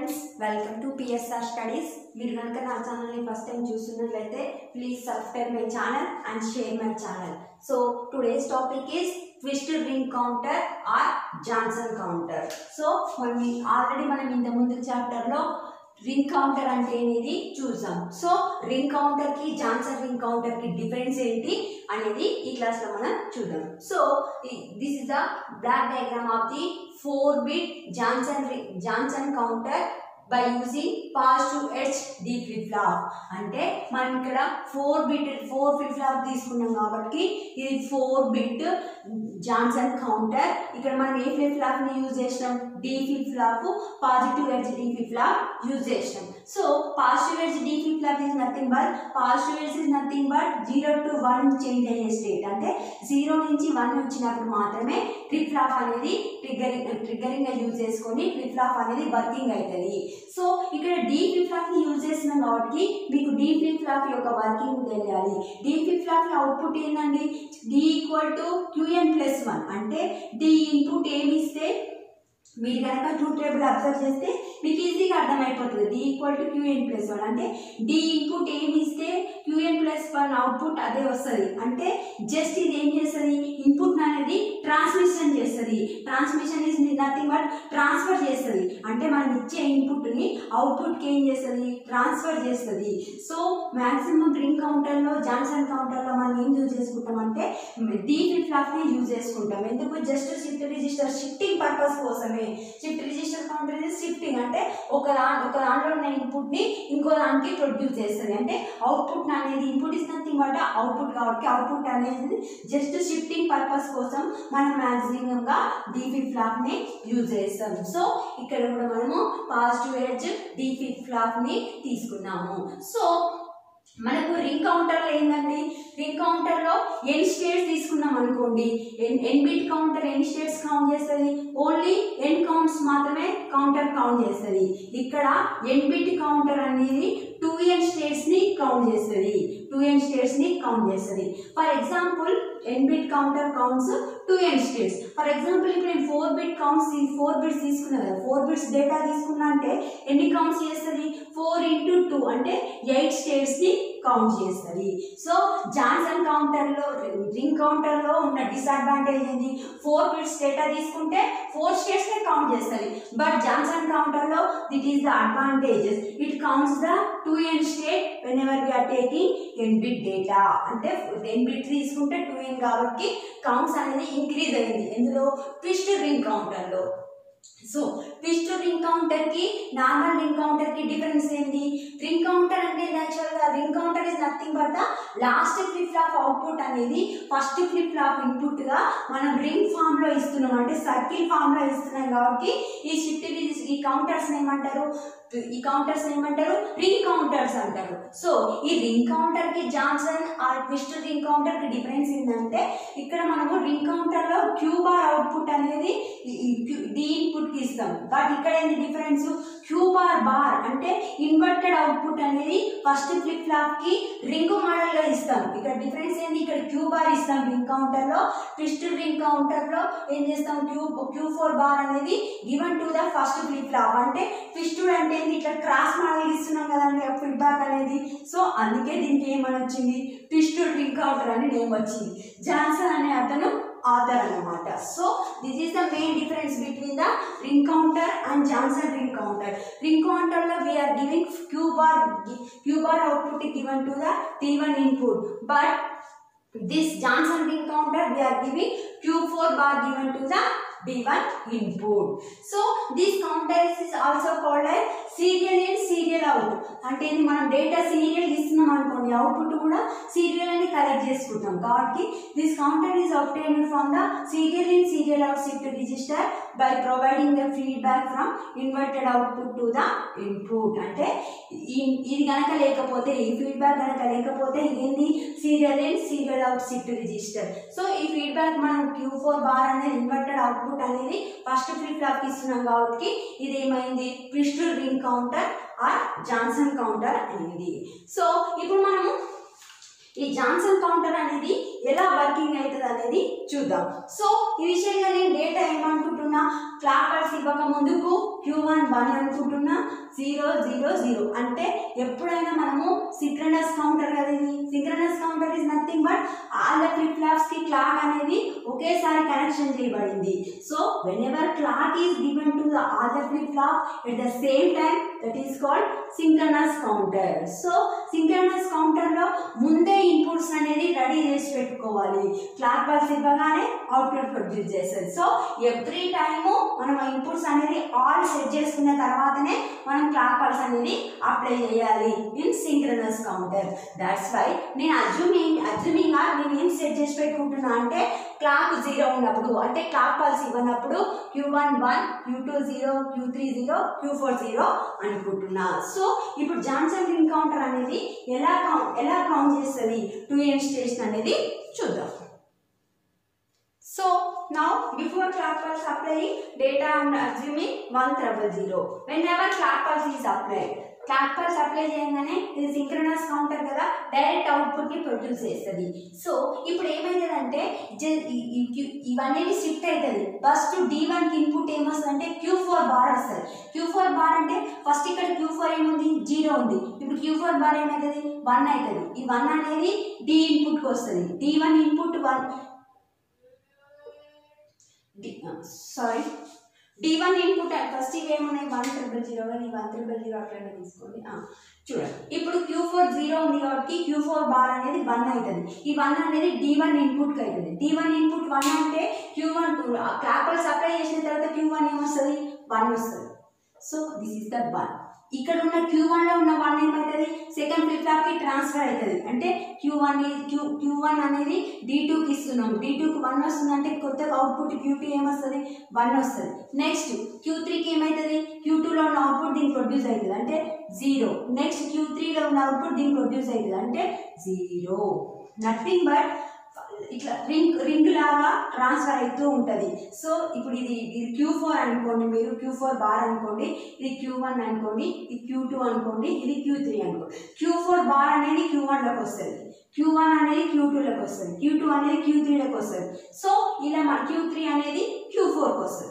Friends welcome to PSR studies మీరు కనుక నా ఛానల్ని ఫస్ట్ టైం చూస్తున్నట్లయితే please subscribe my channel and share my channel so today's topic is twisted ring counter or Johnson counter so మనం already మనం ఇంత ముందు చాప్టర్లో రింగ్ కౌంటర్ అంటే అనేది చూసాం సో రింగ్ కౌంటర్ కి జాన్సన్ రింగ్ కౌంటర్ కి డిఫరెన్స్ ఏంటి అనేది ఈ క్లాస్ లో మనం చూద్దాం so this is the block diagram of the four bit Johnson Johnson counter by using positive edge D flip flop అంటే మనం ఇక్కడ four bit four flip flop తీసుకున్నాం కాబట్టి ఇది ఫోర్ బిట్ జాన్సన్ కౌంటర్ ఇక్కడ మనం ఏ ఫ్లిప్ ఫ్లాప్ ని యూజ్ చేసినాం D flip flop positive edge D flip flop use చేసినాం so positive edge D flip flop is nothing but positive edge is nothing but zero to one change అయ్యే state అంటే zero నుంచి one వచ్చినప్పుడు మాత్రమే flip flop అనేది triggering triggering గా use చేసుకొని flip flop అనేది వర్కింగ్ అవుతుంది సో ఇక్కడ డీ ఫ్లిప్ ఫ్లాప్ ని యూజ్ చేస్తున్నాం కాబట్టి మీకు డీ ఫ్లిప్ ఫ్లాప్ యొక్క వర్కింగ్ తెలియాలి డీ ఫ్లిప్ ఫ్లాప్ అవుట్పుట్ ఏంటండి D equal to QN plus one అంటే డి ఇన్పుట్ ఏమి ఇస్తే మీరు కనుక ట్రూత్ టేబుల్ అబ్జర్వ్ చేస్తే మీకు ఈజీగా అర్థమైపోతుంది D equal to QN plus one అంటే డి ఇన్పుట్ ఏమి ఇస్తే క్యూఎన్ ప్లస్ వన్ అవుట్పుట్ అదే వస్తుంది అంటే జస్ట్ ఇది ఏం చేస్తుంది ఇన్పుట్ అనేది ట్రాన్స్మిషన్ చేస్తుంది transmission is nothing but transfer చేస్తుంది అంటే మనం ఇచ్చే ఇన్పుట్ని అవుట్పుట్కి ఏం చేస్తుంది ట్రాన్స్ఫర్ చేస్తుంది సో మ్యాక్సిమం రింగ్ కౌంటర్లో జాన్సన్ కౌంటర్లో మనం ఏం యూజ్ చేసుకుంటాం అంటే డీ ఫ్లిప్ ఫ్లాప్ని యూజ్ చేసుకుంటాం ఎందుకు just shift register shifting purpose కోసమే షిఫ్ట్ రిజిస్టర్ కౌంటర్ ఇది షిఫ్టింగ్ అంటే ఒక దా ఒక దాంట్లో ఉన్న ఇన్పుట్ని ఇంకో దానికి ప్రొడ్యూస్ చేస్తుంది అంటే అవుట్పుట్ అనేది input is nothing but output కాబట్టి అవుట్పుట్ అనేది జస్ట్ షిఫ్టింగ్ పర్పస్ కోసం మనం మ్యాక్సిమంగా డీపీ ఫ్లాప్ ని యూజ్ చేస్తాం సో ఇక్కడ కూడా మనము పాజిటివ్ ఎడ్జ్ డీపీ ఫ్లాప్ ని తీసుకున్నాము సో మనకు రింగ్ కౌంటర్లో ఏంటండి రింగ్ కౌంటర్లో ఎన్ని స్టేట్స్ తీసుకున్నాం అనుకోండి ఎన్ ఎన్ బిట్ కౌంటర్ ఎన్ని స్టేట్స్ కౌంట్ చేస్తుంది ఓన్లీ ఎన్ కౌంట్స్ మాత్రమే కౌంటర్ కౌంట్ చేస్తుంది ఇక్కడ ఎన్ బిట్ కౌంటర్ అనేది టూ ఎన్ స్టేట్స్ ని కౌంట్ చేస్తుంది టూ ఎన్ స్టేట్స్ ని కౌంట్ చేస్తుంది for example N bit counter counts two N states for example ఇప్పుడు నేను four bit counts four bits తీసుకున్నా కదా ఫోర్ బిట్స్ డేటా తీసుకున్నా అంటే ఎన్ని కౌంట్స్ చేస్తుంది ఫోర్ ఇంటూ టూ అంటే ఎయిట్ స్టేట్స్ ని కౌంట్ చేస్తుంది సో జాన్సన్ కౌంటర్లో రింగ్ కౌంటర్లో ఉన్న డిసడ్వాంటేజ్ ఏంటి ఫోర్ బిట్స్ డేటా తీసుకుంటే ఫోర్ స్టేట్స్ నే కౌంట్ చేస్తుంది బట్ జాన్సన్ కౌంటర్లో that is the advantages it counts the two N state whenever we are taking N bit data అంటే ఎన్ బిట్ తీసుకుంటే టూ ఎన్ కాబట్టి కౌంట్స్ అనేది ఇంక్రీజ్ అయింది ఎందులో ట్విస్ట్ రింగ్ కౌంటర్లో సో ట్విస్ట్ రింగ్ కౌంటర్ కి నార్మల్ రింగ్ కౌంటర్ కి difference ఏంటి రింగ్ కౌంటర్ అంటే యాక్చువల్ గా ring counter is nothing but the last flip flop output అనేది ఫస్ట్ ఫ్లిప్ ఫ్లాప్ ఇన్పుట్ గా మనం రింగ్ ఫామ్ లో ఇస్తున్నాం అంటే సర్కిల్ ఫామ్ లో ఇస్తున్నాం కాబట్టి ఈ షిఫ్ట్ ఈ కౌంటర్స్ ఏమంటారు ఈ కౌంటర్స్ ఏమంటారు రింగ్ కౌంటర్స్ అంటారు సో ఈ రింగ్ కౌంటర్ కి జాన్సన్ ఆ ట్విస్ట్ రింగ్ కౌంటర్ కి డిఫరెన్స్ ఏంటంటే ఇక్కడ మనము రింగ్ కౌంటర్ లో క్యూ బార్ అవుట్పుట్ అనేది డి ఇన్పుట్ కి ఇస్తాం బట్ ఇక్కడ ఏంటి డిఫరెన్స్ క్యూ బార్ బార్ అంటే ఇన్వర్టెడ్ అవుట్పుట్ అనేది ఫస్ట్ ఫ్లిప్ ఫ్లాప్ కి రింగ్ మోడల్ గా ఇస్తాం ఇక్కడ డిఫరెన్స్ ఏంటి ఇక్కడ క్యూ బార్ ఇస్తాం రింగ్ కౌంటర్ లో ట్విస్ట్ రింగ్ కౌంటర్ లో ఏం చేస్తాం క్యూ క్యూ ఫోర్ బార్ అనేది given to the first flip flop అంటే ట్విస్టెడ్ అంటే ఏంటి ఇట్లా క్రాస్ మోడల్ ఇస్తున్నాం కదండి ఫీడ్బ్యాక్ అనేది సో అందుకే దీనికి ఏమని వచ్చింది ట్విస్టెడ్ రింగ్ కౌంటర్ అని నేమ్ వచ్చింది జాన్సన్ అనే అతను ఆథర్ అన్నమాట so this is the main difference between the ring counter and Johnson ring counter ring counter లో we are giving Q bar Q bar output given to the T one input but this Johnson ring counter we are giving Q4 bar given to the D1 input. So this counter is also called as serial in serial out. అంటే ఇది మనం data serial ఇస్తున్నాం అనుకోండి output కూడా serial అని collect చేసుకుంటాం కాబట్టి this counter is obtained from the serial in serial out shift register by providing the feedback from inverted output to the input అంటే ఈ- ఇది కనుక లేకపోతే ఈ ఫీడ్బ్యాక్ కనుక లేకపోతే ఇదేంది serial in serial out shift register so ఈ ఫీడ్బ్యాక్ మనం క్యూ ఫోర్ బార్ అనేది ఇన్వర్టెడ్ అవుట్పుట్ అనేది ఫస్ట్ ఫ్లిప్ ఫ్లాప్ ఇస్తున్నాం కాబట్టి ఇది ఏమైంది twist ring counter or Johnson counter అనేది సో ఇప్పుడు మనము ఈ జాన్సన్ కౌంటర్ అనేది ఎలా వర్కింగ్ అవుతుంది అనేది చూద్దాం సో ఈ విషయంగా నేను డేటా ఏమనుకుంటున్నా క్లాక్ పల్స్ ఇవ్వక ముందుకు క్యూ వన్ వన్ అనుకుంటున్నా జీరో జీరో జీరో అంటే ఎప్పుడైనా మనము సింక్రనస్ కౌంటర్ కదా ఇది synchronous counter is nothing but all the flip flops కి క్లాక్ అనేది ఒకేసారి కనెక్షన్ చేయబడింది so whenever clock is given to the all the flip flop at the same time that is called synchronous counter so synchronous counter లో ముందే inputs అనేది ready చేసి పెట్టుకోవాలి clock pulse ఇవ్వగానే అవుట్పుట్ ప్రొడ్యూస్ చేస్తుంది so every time మనం inputs అనేది all set చేసుకున్న తర్వాతనే మనం క్లాక్ పల్స్ అనేది అప్లై చేయాలి in synchronous counter that's why నేను అజ్యూమింగ్ అజ్యూమింగ్ నేను ఏం సెట్ చేసి పెట్టుకుంటున్నా అంటే క్లాక్ జీరో ఉన్నప్పుడు అంటే క్లాక్ పల్స్ ఇవ్వనప్పుడు Q one one Q two zero Q three zero Q four zero అనుకుంటున్నా సో ఇప్పుడు జాన్సన్ రింగ్ కౌంటర్ అనేది ఎలా కౌంట్ ఎలా కౌంట్ చేస్తుంది టూ ఎన్ స్టేషన్ అనేది చూద్దాం So now before clock pulse applying data I'm assuming 1 triple 0. Whenever clock pulse is applied, clock pulse apply చేయగానే ఇది సింక్రనస్ కౌంటర్ కదా డైరెక్ట్ అవుట్పుట్ ని ప్రొడ్యూస్ చేస్తుంది సో ఇప్పుడు ఏమైతుందంటే జ- ఈ- ఈ క్యూ- ఇవన్నీ షిఫ్ట్ అవుతుంది ఫస్ట్ డి వన్ కి ఇన్పుట్ ఏమొస్తుంది అంటే క్యూ ఫోర్ బార్ వస్తుంది క్యూ ఫోర్ బార్ అంటే ఫస్ట్ ఇక్కడ క్యూ ఫోర్ ఏముంది జీరో ఉంది ఇప్పుడు క్యూ ఫోర్ బార్ ఏమవుతుంది వన్ అవుతుంది ఈ వన్ అనేది డి ఇన్పుట్ కి వస్తుంది D one input one sorry D one input first ఇవి ఏమున్నాయి వన్ ట్రిపుల్ జీరో కానీ వన్ ట్రిపుల్ జీరో అట్లనే తీసుకోండి ఆ, చూడండి ఇప్పుడు క్యూ ఫోర్ జీరో ఉంది కాబట్టి క్యూ ఫోర్ బార్ అనేది వన్ అవుతుంది ఈ వన్ అనేది డి వన్ ఇన్పుట్కి అవుతుంది డి వన్ ఇన్పుట్ వన్ అంటే క్యూ వన్ క్లాపర్ సప్లై చేసిన తర్వాత క్యూ వన్ ఏమొస్తుంది వన్ వస్తుంది so this is the one ఇక్కడ ఉన్న క్యూ వన్ లో ఉన్న వన్ ఏమవుతుంది సెకండ్ ఫ్లిప్ ఫ్లాప్ కి ట్రాన్స్ఫర్ అవుతుంది అంటే Q one Q Q one అనేది డి టూకి ఇస్తున్నాం డి టూకి వన్ వస్తుంది అంటే కొత్తగా అవుట్పుట్ క్యూ టూ ఏమొస్తుంది వన్ వస్తుంది నెక్స్ట్ క్యూ త్రీకి ఏమవుతుంది క్యూ టూలో ఉన్న అవుట్పుట్ దీనికి ప్రొడ్యూస్ అవుతుంది అంటే జీరో నెక్స్ట్ క్యూ త్రీలో ఉన్న అవుట్పుట్ దీనికి ప్రొడ్యూస్ అవుతుంది అంటే జీరో నథింగ్ బట్ ఇట్లా రింగ్ రింగ్ లాగా ట్రాన్స్ఫర్ అవుతూ ఉంటుంది సో ఇప్పుడు ఇది ఇది క్యూ ఫోర్ అనుకోండి మీరు క్యూ ఫోర్ బార్ అనుకోండి ఇది క్యూ వన్ అనుకోండి ఇది క్యూ టూ అనుకోండి ఇది క్యూ త్రీ అనుకోండి క్యూ ఫోర్ బార్ అనేది క్యూ వన్లోకి వస్తుంది క్యూ వన్ అనేది క్యూ టూలోకి వస్తుంది క్యూ టూ అనేది క్యూ త్రీలోకి వస్తుంది సో ఇలా మన క్యూ త్రీ అనేది క్యూ ఫోర్కి వస్తుంది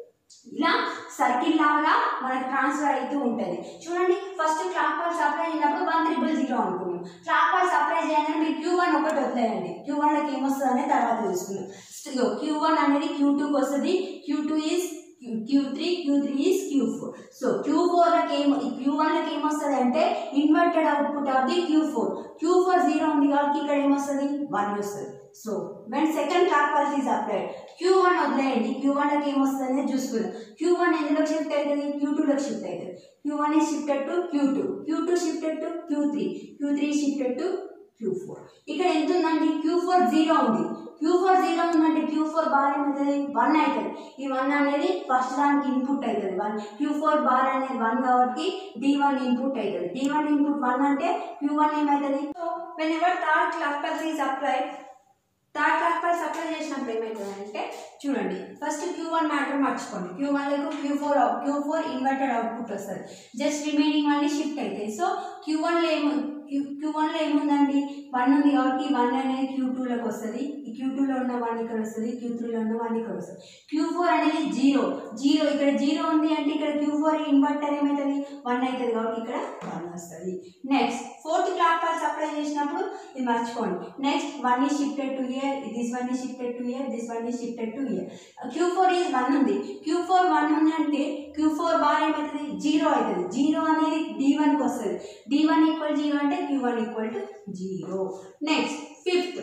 ఇలా సర్కిల్ లాగా మనకు ట్రాన్స్ఫర్ అవుతూ ఉంటుంది చూడండి ఫస్ట్ క్లాక్ పాల్ సప్లై అయినప్పుడు వన్ త్రిబుల్ జీరో అనుకున్నాం క్లాక్ పాల్ సప్లై చేయగానే మీరు క్యూ వన్ ఒకటి వదిలేయండి క్యూ వన్లోకి ఏమొస్తుంది అనేది తర్వాత చూసుకుందాం క్యూ వన్ అనేది క్యూ టూకి వస్తుంది Q two is Q three Q three is Q four so Q ఫోర్లకి ఏం క్యూ వన్లకి ఏమొస్తుంది అంటే inverted output of the Q four Q four zero ఉంది కాబట్టి ఇక్కడ ఏమొస్తుంది వన్ వస్తుంది so when second clock pulse is applied Q one వదిలేయండి క్యూ వన్లకి ఏమొస్తుంది అనేది చూసుకుందాం క్యూ వన్ ఎందులో షిఫ్ట్ అవుతుంది క్యూ టూలోకి షిఫ్ట్ అవుతుంది Q one is shifted to Q two Q two shifted to Q three Q three shifted to Q four ఇక్కడ ఎంత ఉందండి క్యూ ఫోర్ జీరో ఉంది క్యూ ఫోర్ జీరో ఉందంటే క్యూ ఫోర్ బార్ ఏమవుతుంది one అవుతుంది ఈ వన్ అనేది ఫస్ట్ దానికి ఇన్పుట్ అవుతుంది వన్ క్యూ ఫోర్ బార్ అనేది వన్ కాబట్టి డి వన్ ఇన్పుట్ అవుతుంది డి వన్ ఇన్పుట్ వన్ అంటే క్యూ వన్ ఏమవుతుంది so whenever third clock pulse is applied third clock pulse apply చేసినప్పుడు ఏమవుతుంది అంటే చూడండి ఫస్ట్ క్యూ వన్ మ్యాటర్ మర్చిపోండి క్యూ వన్లకు Q four Q four inverted output వస్తుంది జస్ట్ రిమైనింగ్ అన్ని షిఫ్ట్ అవుతాయి సో క్యూ వన్లో ఏము క్యూ క్యూ వన్లో ఏముందండి వన్ ఉంది కాబట్టి వన్ అనేది క్యూ టూలోకి వస్తుంది ఈ క్యూ టూలో ఉన్న వన్ ఇక్కడ వస్తుంది క్యూ త్రీలో ఉన్న వన్ ఇక్కడ వస్తుంది క్యూ ఫోర్ అనేది జీరో జీరో ఇక్కడ జీరో ఉంది అంటే ఇక్కడ క్యూ ఫోర్ ఇన్వర్టర్ ఏమవుతుంది వన్ అవుతుంది కాబట్టి ఇక్కడ వన్ వస్తుంది next fourth clock pulse apply చేసినప్పుడు ఇది మర్చిపోండి నెక్స్ట్ వన్ ఈ shifted to here this one ఈ shifted to here this one ఈ shifted to here Q four is one ఉంది క్యూ ఫోర్ వన్ ఉంది అంటే క్యూ ఫోర్ బార్ ఏమవుతుంది జీరో అవుతుంది జీరో అనేది డి వన్కి వస్తుంది డి వన్ ఈక్వల్ జీరో అంటే Q one equal to zero next fifth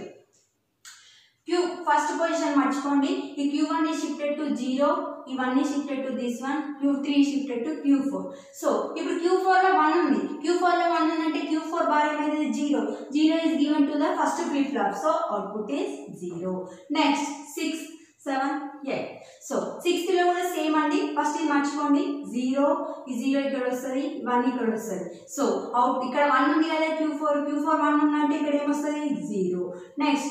Q first position మర్చిపోండి ఈ క్యూ వన్ ఈ షిఫ్టెడ్ టు జీరో ఇవన్నీ shifted to this one Q three shifted to Q four so ఇప్పుడు Q ఫోర్లో one ఉంది Q ఫోర్లో one ఉందంటే క్యూ ఫోర్ బార్ ఏమైతుంది zero zero is given to the first flip flop so output is zero next six seven eight so సిక్స్త్లో కూడా same అండి first ఇది మర్చిపోండి జీరో ఈ జీరో ఇక్కడ వస్తుంది వన్ ఇక్కడ వస్తుంది సో అవుట్ ఇక్కడ వన్ ఉంది కదా Q four Q four one ఉందంటే ఇక్కడ ఏమొస్తుంది zero next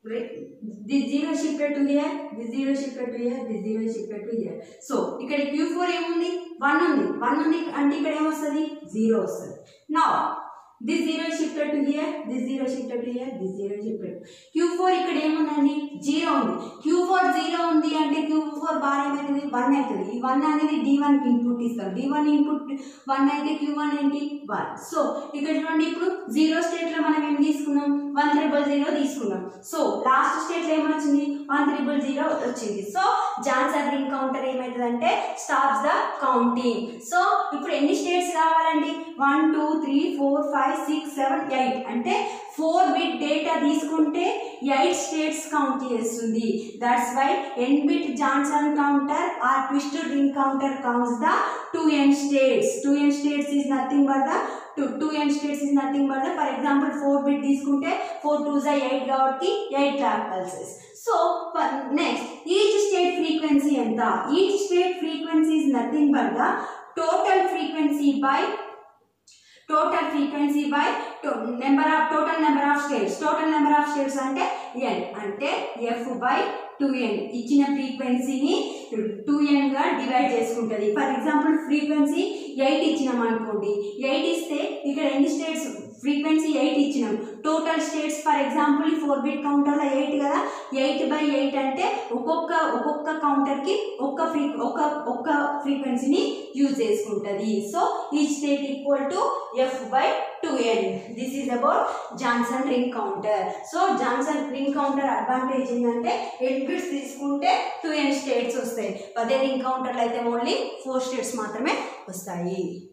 this zero shifted to here this zero shifted to here this zero shifted to here so ఇక్కడ క్యూ ఫోర్ ఏముంది వన్ ఉంది వన్ ఉంది అంటే ఇక్కడ ఏమొస్తుంది జీరో వస్తుంది నా this zero shifted to here this zero shifted to here this zero shifted Q four ఇక్కడ ఏముందండి జీరో ఉంది క్యూ ఫోర్ జీరో ఉంది అంటే క్యూ ఫోర్ బార్ ఏమవుతుంది వన్ అవుతుంది ఈ వన్ అనేది డి వన్ ఇన్పుట్ ఇస్తాం డి వన్ ఇన్పుట్ వన్ అయితే క్యూ వన్ ఏంటి వన్ సో ఇక్కడ చూడండి ఇప్పుడు జీరో స్టేట్ లో మనం ఏం తీసుకున్నాం వన్ త్రిబుల్ జీరో తీసుకున్నాం సో లాస్ట్ స్టేట్ లో ఏమొచ్చింది వన్ త్రిబుల్ జీరో వచ్చింది సో జాన్సన్ రింగ్ కౌంటర్ ఏమవుతుందంటే స్టాప్స్ ద కౌంటింగ్ సో ఇప్పుడు ఎన్ని స్టేట్స్ కావాలండి one two three four five six seven eight అంటే ఫోర్ బిట్ డేటా తీసుకుంటే ఎయిట్ స్టేట్స్ కౌంట్ చేస్తుంది that's why N bit Johnson counter or twisted ring counter counts the two N states two N states is nothing but the two two N states is nothing but the for example four bit తీసుకుంటే four two జా eight కాబట్టి eight clock pulses so next each state frequency ఎంత each state frequency is nothing but the total frequency by total frequency by number of total number of states total number of states అంటే N అంటే F by two N ఇచ్చిన ఫ్రీక్వెన్సీని two ఎన్గా divide చేసుకుంటుంది for example frequency eight ఇచ్చినాం అనుకోండి eight ఇస్తే ఇక్కడ ఎన్ని స్టేట్స్ ఫ్రీక్వెన్సీ ఎయిట్ ఇచ్చినాం total states for example four bit కౌంటర్లో ఎయిట్ కదా ఎయిట్ బై ఎయిట్ అంటే ఒక్కొక్క ఒక్కొక్క కౌంటర్కి ఒక్క ఫ్రీ ఒక్క ఒక్క ఫ్రీక్వెన్సీని యూజ్ చేసుకుంటుంది సో ఈ state equal to F by two N this is about Johnson ring counter so Johnson ring counter advantage ఏంటంటే ఎయిట్ బిట్స్ తీసుకుంటే టూ ఎన్ స్టేట్స్ వస్తాయి అదే రింగ్ కౌంటర్లో అయితే ఓన్లీ ఫోర్ స్టేట్స్ మాత్రమే వస్తాయి